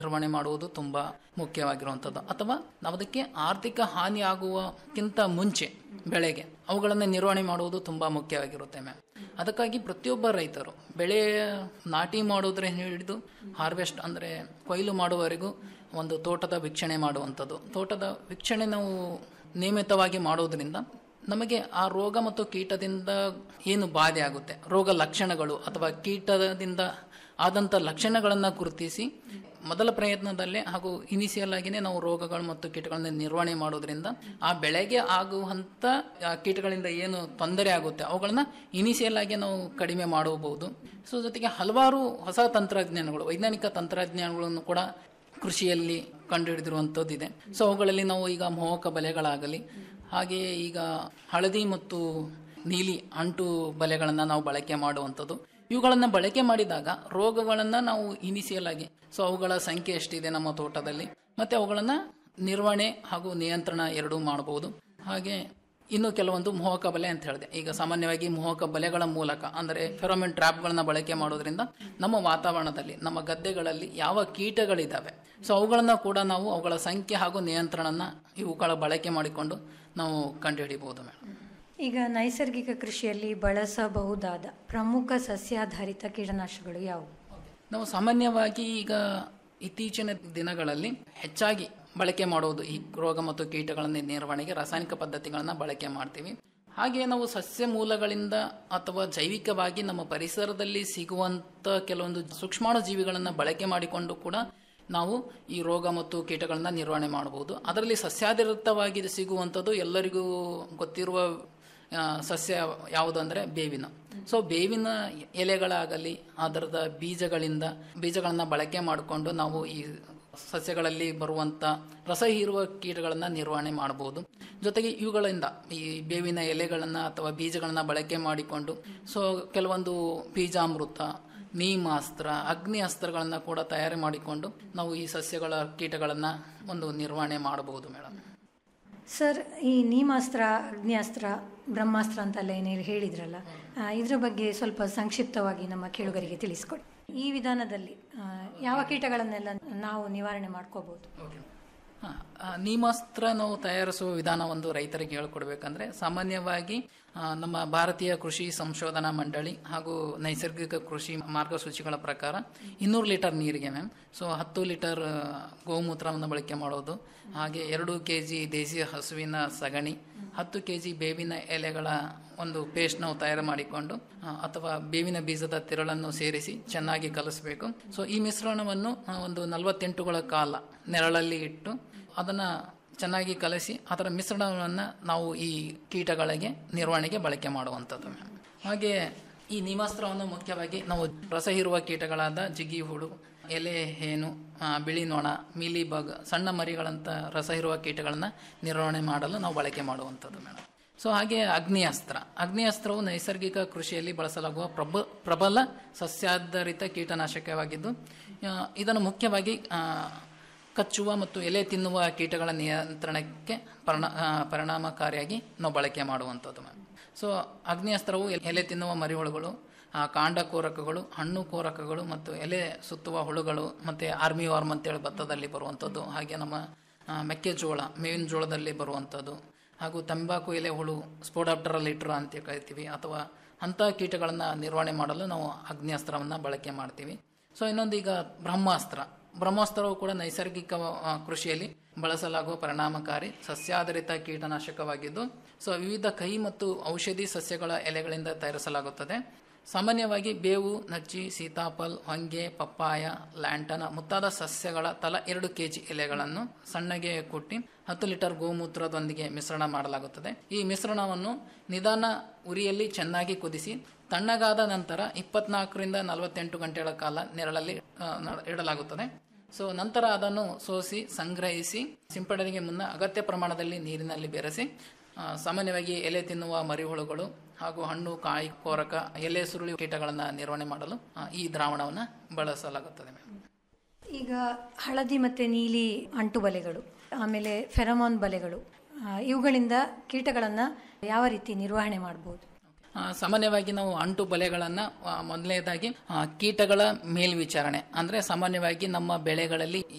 ನಿರ್ವಹಣೆ ಮಾಡುವುದು ತುಂಬಾ ಮುಖ್ಯವಾಗಿರುವಂಥದ್ದು ಅಥವಾ ನಾವು ಅದಕ್ಕೆ ಆರ್ಥಿಕ ಹಾನಿ ಆಗುವಕ್ಕಿಂತ ಮುಂಚೆ ಬೆಳೆಗೆ ಅವುಗಳನ್ನು ನಿರ್ವಹಣೆ ಮಾಡುವುದು ತುಂಬಾ ಮುಖ್ಯವಾಗಿರುತ್ತೆ ಮ್ಯಾಮ್ ಅದಕ್ಕಾಗಿ ಪ್ರತಿಯೊಬ್ಬ ರೈತರು ಬೆಳೆ ನಾಟಿ ಮಾಡೋದ್ರೆ ಹಿಡಿದು ಹಾರ್ವೆಸ್ಟ್ ಅಂದರೆ ಕೊಯ್ಲು ಮಾಡುವವರೆಗೂ ಒಂದು ತೋಟದ ವೀಕ್ಷಣೆ ಮಾಡುವಂಥದ್ದು ತೋಟದ ವೀಕ್ಷಣೆ ನಾವು ನಿಯಮಿತವಾಗಿ ಮಾಡೋದ್ರಿಂದ ನಮಗೆ ಆ ರೋಗ ಮತ್ತು ಕೀಟದಿಂದ ಏನು ಬಾಧೆ ಆಗುತ್ತೆ ರೋಗ ಲಕ್ಷಣಗಳು ಅಥವಾ ಕೀಟದಿಂದ ಆದಂಥ ಲಕ್ಷಣಗಳನ್ನು ಗುರುತಿಸಿ ಮೊದಲ ಪ್ರಯತ್ನದಲ್ಲೇ ಹಾಗೂ ಇನಿಷಿಯಲ್ ಆಗಿನೇ ನಾವು ರೋಗಗಳು ಮತ್ತು ಕೀಟಗಳನ್ನ ನಿರ್ವಹಣೆ ಮಾಡೋದ್ರಿಂದ ಆ ಬೆಳೆಗೆ ಆಗುವಂಥ ಆ ಕೀಟಗಳಿಂದ ಏನು ತೊಂದರೆ ಆಗುತ್ತೆ ಅವುಗಳನ್ನ ಇನಿಷಿಯಲ್ ಆಗಿ ನಾವು ಕಡಿಮೆ ಮಾಡಬಹುದು ಸೊ ಜೊತೆಗೆ ಹಲವಾರು ಹೊಸ ತಂತ್ರಜ್ಞಾನಗಳು ವೈಜ್ಞಾನಿಕ ತಂತ್ರಜ್ಞಾನಗಳನ್ನು ಕೂಡ ಕೃಷಿಯಲ್ಲಿ ಕಂಡುಹಿಡಿದಿರುವಂಥದ್ದು ಇದೆ ಸೊ ಅವುಗಳಲ್ಲಿ ನಾವು ಈಗ ಮೋಹಕ ಬಲೆಗಳಾಗಲಿ ಹಾಗೆಯೇ ಈಗ ಹಳದಿ ಮತ್ತು ನೀಲಿ ಅಂಟು ಬಲೆಗಳನ್ನು ನಾವು ಬಳಕೆ ಮಾಡುವಂಥದ್ದು ಇವುಗಳನ್ನು ಬಳಕೆ ಮಾಡಿದಾಗ ರೋಗಗಳನ್ನು ನಾವು ಇನಿಷಿಯಲ್ ಆಗಿ ಸೊ ಅವುಗಳ ಸಂಖ್ಯೆ ಎಷ್ಟಿದೆ ನಮ್ಮ ತೋಟದಲ್ಲಿ ಮತ್ತೆ ಅವುಗಳನ್ನು ನಿರ್ವಹಣೆ ಹಾಗೂ ನಿಯಂತ್ರಣ ಎರಡೂ ಮಾಡಬಹುದು ಹಾಗೆ ಇನ್ನು ಕೆಲವೊಂದು ಮೋಹಕ ಬಲೆ ಅಂತ ಹೇಳಿದೆ ಈಗ ಸಾಮಾನ್ಯವಾಗಿ ಮೋಹಕ ಬಲೆಗಳ ಮೂಲಕ ಅಂದರೆ ಫೆರೋಮಿನ್ ಟ್ರ್ಯಾಪ್ಗಳನ್ನ ಬಳಕೆ ಮಾಡೋದ್ರಿಂದ ನಮ್ಮ ವಾತಾವರಣದಲ್ಲಿ ನಮ್ಮ ಗದ್ದೆಗಳಲ್ಲಿ ಯಾವ ಕೀಟಗಳಿದ್ದಾವೆ ಸೊ ಅವುಗಳನ್ನ ಕೂಡ ನಾವು ಅವುಗಳ ಸಂಖ್ಯೆ ಹಾಗೂ ನಿಯಂತ್ರಣನ ಇವುಗಳ ಬಳಕೆ ಮಾಡಿಕೊಂಡು ನಾವು ಕಂಡುಹಿಡಿಬಹುದು ಮೇಡಮ್ ಈಗ ನೈಸರ್ಗಿಕ ಕೃಷಿಯಲ್ಲಿ ಬಳಸಬಹುದಾದ ಪ್ರಮುಖ ಸಸ್ಯಾಧಾರಿತ ಕೀಟನಾಶಕಗಳು ಯಾವುವು ನಾವು ಸಾಮಾನ್ಯವಾಗಿ ಈಗ ಇತ್ತೀಚಿನ ದಿನಗಳಲ್ಲಿ ಹೆಚ್ಚಾಗಿ ಬಳಕೆ ಮಾಡೋದು ಈ ರೋಗ ಮತ್ತು ಕೀಟಗಳನ್ನ ನಿರ್ವಹಣೆಗೆ ರಾಸಾಯನಿಕ ಪದ್ಧತಿಗಳನ್ನ ಬಳಕೆ ಮಾಡ್ತೀವಿ ಹಾಗೆ ನಾವು ಸಸ್ಯ ಮೂಲಗಳಿಂದ ಅಥವಾ ಜೈವಿಕವಾಗಿ ನಮ್ಮ ಪರಿಸರದಲ್ಲಿ ಸಿಗುವಂತ ಕೆಲವೊಂದು ಸೂಕ್ಷ್ಮಾಣು ಜೀವಿಗಳನ್ನ ಬಳಕೆ ಮಾಡಿಕೊಂಡು ಕೂಡ ನಾವು ಈ ರೋಗ ಮತ್ತು ಕೀಟಗಳನ್ನ ನಿರ್ವಹಣೆ ಮಾಡಬಹುದು ಅದರಲ್ಲಿ ಸಸ್ಯಾಧಾರಿತವಾಗಿ ಸಿಗುವಂಥದ್ದು ಎಲ್ಲರಿಗೂ ಗೊತ್ತಿರುವ ಆ, ಸಸ್ಯ ಯಾವುದು ಅಂದರೆ ಬೇವಿನ ಸೊ ಬೇವಿನ ಎಲೆಗಳಾಗಲಿ ಅದರದ ಬೀಜಗಳಿಂದ ಬೀಜಗಳನ್ನ ಬಳಕೆ ಮಾಡಿಕೊಂಡು ನಾವು ಈ ಸಸ್ಯಗಳಲ್ಲಿ ಬರುವಂತ ರಸ ಹೀರುವ ಕೀಟಗಳನ್ನ ನಿರ್ವಹಣೆ ಮಾಡಬಹುದು ಜೊತೆಗೆ ಇವುಗಳಿಂದ ಈ ಬೇವಿನ ಎಲೆಗಳನ್ನ ಅಥವಾ ಬೀಜಗಳನ್ನ ಬಳಕೆ ಮಾಡಿಕೊಂಡು ಸೊ ಕೆಲವೊಂದು ಬೀಜಾಮೃತ ನೀಮಾಸ್ತ್ರ ಅಗ್ನಿ ಅಸ್ತ್ರಗಳನ್ನ ಕೂಡ ತಯಾರಿ ಮಾಡಿಕೊಂಡು ನಾವು ಈ ಸಸ್ಯಗಳ ಕೀಟಗಳನ್ನ ಒಂದು ನಿರ್ವಹಣೆ ಮಾಡಬಹುದು ಮೇಡಮ್ ಸರ್ ಈ ನೀಮಾಸ್ತ್ರ ಅಗ್ನಿಯಾಸ್ತ್ರ ಬ್ರಹ್ಮಾಸ್ತ್ರ ಅಂತೆಲ್ಲ ಏನು ಹೇಳಿದ್ರಲ್ಲ ಆ, ಇದ್ರ ಬಗ್ಗೆ ಸ್ವಲ್ಪ ಸಂಕ್ಷಿಪ್ತವಾಗಿ ನಮ್ಮ ಕೇಳುಗರಿಗೆ ತಿಳಿಸ್ಕೊಡಿ ಈ ವಿಧಾನದಲ್ಲಿ ಆ, ಯಾವ ಕೀಟಗಳನ್ನೆಲ್ಲ ನಾವು ನಿವಾರಣೆ ಮಾಡ್ಕೋಬಹುದು ಹಾ, ಆ, ನೀಮಾಸ್ತ್ರ ನಾವು ತಯಾರಿಸುವ ವಿಧಾನ ಒಂದು ರೈತರಿಗೆ ಹೇಳ್ಕೊಡ್ಬೇಕಂದ್ರೆ ಸಾಮಾನ್ಯವಾಗಿ ಆ, ನಮ್ಮ ಭಾರತೀಯ ಕೃಷಿ ಸಂಶೋಧನಾ ಮಂಡಳಿ ಹಾಗೂ ನೈಸರ್ಗಿಕ ಕೃಷಿ ಮಾರ್ಗಸೂಚಿಗಳ ಪ್ರಕಾರ ಇನ್ನೂರು ಲೀಟರ್ ನೀರಿಗೆ ಮ್ಯಾಮ್ ಸೊ ಹತ್ತು ಲೀಟರ್ ಆ, ಗೋಮೂತ್ರವನ್ನು ಬಳಕೆ ಮಾಡೋದು ಹಾಗೆ ಎರಡು ಕೆ ಜಿ ದೇಸಿ ಹಸುವಿನ ಸಗಣಿ ಹತ್ತು ಕೆ ಜಿ ಬೇವಿನ ಎಲೆಗಳ ಒಂದು ಪೇಸ್ಟ್ ನಾವು ತಯಾರು ಮಾಡಿಕೊಂಡು ಆ, ಅಥವಾ ಬೇವಿನ ಬೀಜದ ತಿರಳನ್ನು ಸೇರಿಸಿ ಚೆನ್ನಾಗಿ ಕಲಿಸಬೇಕು ಸೊ ಈ ಮಿಶ್ರಣವನ್ನು ಆ, ಒಂದು ನಲವತ್ತೆಂಟುಗಳ ಕಾಲ ನೆರಳಲ್ಲಿ ಇಟ್ಟು ಅದನ್ನ ಚೆನ್ನಾಗಿ ಕಲಸಿ ಅದರ ಮಿಶ್ರಣವನ್ನು ನಾವು ಈ ಕೀಟಗಳಿಗೆ ನಿರ್ವಹಣೆಗೆ ಬಳಕೆ ಮಾಡುವಂಥದ್ದು ಮ್ಯಾಮ್. ಹಾಗೆ ಈ ನಿಮಾಸ್ತ್ರವನ್ನು ಮುಖ್ಯವಾಗಿ ನಾವು ರಸ ಹೀರುವ ಕೀಟಗಳಾದ ಜಿಗಿ ಹುಳು ಎಲೆ ಹೇನು ಆ, ಬಿಳಿ ನೊಣ ಮೀಲಿ ಬಗ್ ಸಣ್ಣ ಮರಿಗಳಂತ ರಸ ಹೀರುವ ಕೀಟಗಳನ್ನ ನಿರ್ವಹಣೆ ಮಾಡಲು ನಾವು ಬಳಕೆ ಮಾಡುವಂಥದ್ದು ಮೇಡಮ್ ಸೊ ಹಾಗೆ ಅಗ್ನಿಯಸ್ತ್ರ ಅಗ್ನಿಯಸ್ತ್ರವು ನೈಸರ್ಗಿಕ ಕೃಷಿಯಲ್ಲಿ ಬಳಸಲಾಗುವ ಪ್ರಬ ಪ್ರಬಲ ಸಸ್ಯಾಧಾರಿತ ಕೀಟನಾಶಕವಾಗಿದ್ದು ಆ, ಇದನ್ನು ಮುಖ್ಯವಾಗಿ ಆ, ಕಚ್ಚುವ ಮತ್ತು ಎಲೆ ತಿನ್ನುವ ಕೀಟಗಳ ನಿಯಂತ್ರಣಕ್ಕೆ ಪರಿಣ ಆ, ಪರಿಣಾಮಕಾರಿಯಾಗಿ ನಾವು ಬಳಕೆ ಮಾಡುವಂಥದ್ದು ಮ್ಯಾಮ್ ಸೊ ಅಗ್ನಿಯಸ್ತ್ರವು ಎಲೆ ತಿನ್ನುವ ಮರಿಹುಳುಗಳು ಆ, ಕಾಂಡ ಕೋರಕಗಳು ಹಣ್ಣು ಕೋರಕಗಳು ಮತ್ತು ಎಲೆ ಸುತ್ತುವ ಹುಳುಗಳು ಮತ್ತು ಆರ್ಮಿ ವಾರ್ಮ್ ಅಂತೇಳಿ ಭತ್ತದಲ್ಲಿ ಬರುವಂಥದ್ದು ಹಾಗೆ ನಮ್ಮ ಆ, ಮೆಕ್ಕೆಜೋಳ ಮೇವಿನ ಜೋಳದಲ್ಲಿ ಬರುವಂಥದ್ದು ಹಾಗೂ ತಂಬಾಕು ಎಲೆ ಹುಳು ಸ್ಪೋಡಾಪ್ಟರ ಲೀಟ್ರ್ ಅಂತ ಕರಿತೀವಿ ಅಥವಾ ಅಂಥ ಕೀಟಗಳನ್ನು ನಿರ್ವಹಣೆ ಮಾಡಲು ನಾವು ಅಗ್ನಿಯಸ್ತ್ರವನ್ನು ಬಳಕೆ ಮಾಡ್ತೀವಿ ಸೊ ಇನ್ನೊಂದು ಈಗ ಬ್ರಹ್ಮಾಸ್ತ್ರ ಬ್ರಹ್ಮಾಸ್ತ್ರವು ಕೂಡ ನೈಸರ್ಗಿಕ ಆ, ಕೃಷಿಯಲ್ಲಿ ಬಳಸಲಾಗುವ ಪರಿಣಾಮಕಾರಿ ಸಸ್ಯಾಧಾರಿತ ಕೀಟನಾಶಕವಾಗಿದ್ದು ಸೊ ವಿವಿಧ ಕೈ ಮತ್ತು ಔಷಧಿ ಸಸ್ಯಗಳ ಎಲೆಗಳಿಂದ ತಯಾರಿಸಲಾಗುತ್ತದೆ ಸಾಮಾನ್ಯವಾಗಿ ಬೇವು ನಚ್ಚಿ ಸೀತಾಫಲ್ ಹೊಂಗೆ ಪಪ್ಪಾಯ ಲ್ಯಾಂಟನ ಮುಂತಾದ ಸಸ್ಯಗಳ ತಲಾ ಎರಡು ಕೆಜಿ ಎಲೆಗಳನ್ನು ಸಣ್ಣಗೆ ಕುಟ್ಟಿ ಹತ್ತು ಲೀಟರ್ ಗೋಮೂತ್ರದೊಂದಿಗೆ ಮಿಶ್ರಣ ಮಾಡಲಾಗುತ್ತದೆ ಈ ಮಿಶ್ರಣವನ್ನು ನಿಧಾನ ಉರಿಯಲ್ಲಿ ಚೆನ್ನಾಗಿ ಕುದಿಸಿ ತಣ್ಣಗಾದ ನಂತರ ಇಪ್ಪತ್ನಾಲ್ಕರಿಂದ ನಲವತ್ತೆಂಟು ಗಂಟೆಗಳ ಕಾಲ ನೆರಳಲ್ಲಿ ಆ, ನ- ಇಡಲಾಗುತ್ತದೆ ಸೊ ನಂತರ ಅದನ್ನು ಸೋಸಿ ಸಂಗ್ರಹಿಸಿ ಸಿಂಪಡಣೆಗೆ ಮುನ್ನ ಅಗತ್ಯ ಪ್ರಮಾಣದಲ್ಲಿ ನೀರಿನಲ್ಲಿ ಬೆರೆಸಿ ಆ, ಸಾಮಾನ್ಯವಾಗಿ ಎಲೆ ತಿನ್ನುವ ಮರಿಹುಳುಗಳು ಹಾಗೂ ಹಣ್ಣು ಕಾಯಿ ಕೋರಕ ಎಲೆ ಸುರುಳಿ ಕೀಟಗಳನ್ನು ನಿರ್ವಹಣೆ ಮಾಡಲು ಆ, ಈ ದ್ರಾವಣವನ್ನು ಬಳಸಲಾಗುತ್ತದೆ ಮೇಡಮ್ ಈಗ ಹಳದಿ ಮತ್ತು ನೀಲಿ ಅಂಟು ಬಲೆಗಳು ಆಮೇಲೆ ಫೆರಮಾನ್ ಬಲೆಗಳು ಆ, ಇವುಗಳಿಂದ ಕೀಟಗಳನ್ನು ಯಾವ ರೀತಿ ನಿರ್ವಹಣೆ ಮಾಡ್ಬೋದು ಆ, ಸಾಮಾನ್ಯವಾಗಿ ನಾವು ಅಂಟು ಬಲೆಗಳನ್ನ ಆ, ಮೊದಲನೇದಾಗಿ ಆ, ಕೀಟಗಳ ಮೇಲ್ವಿಚಾರಣೆ ಅಂದ್ರೆ ಸಾಮಾನ್ಯವಾಗಿ ನಮ್ಮ ಬೆಳೆಗಳಲ್ಲಿ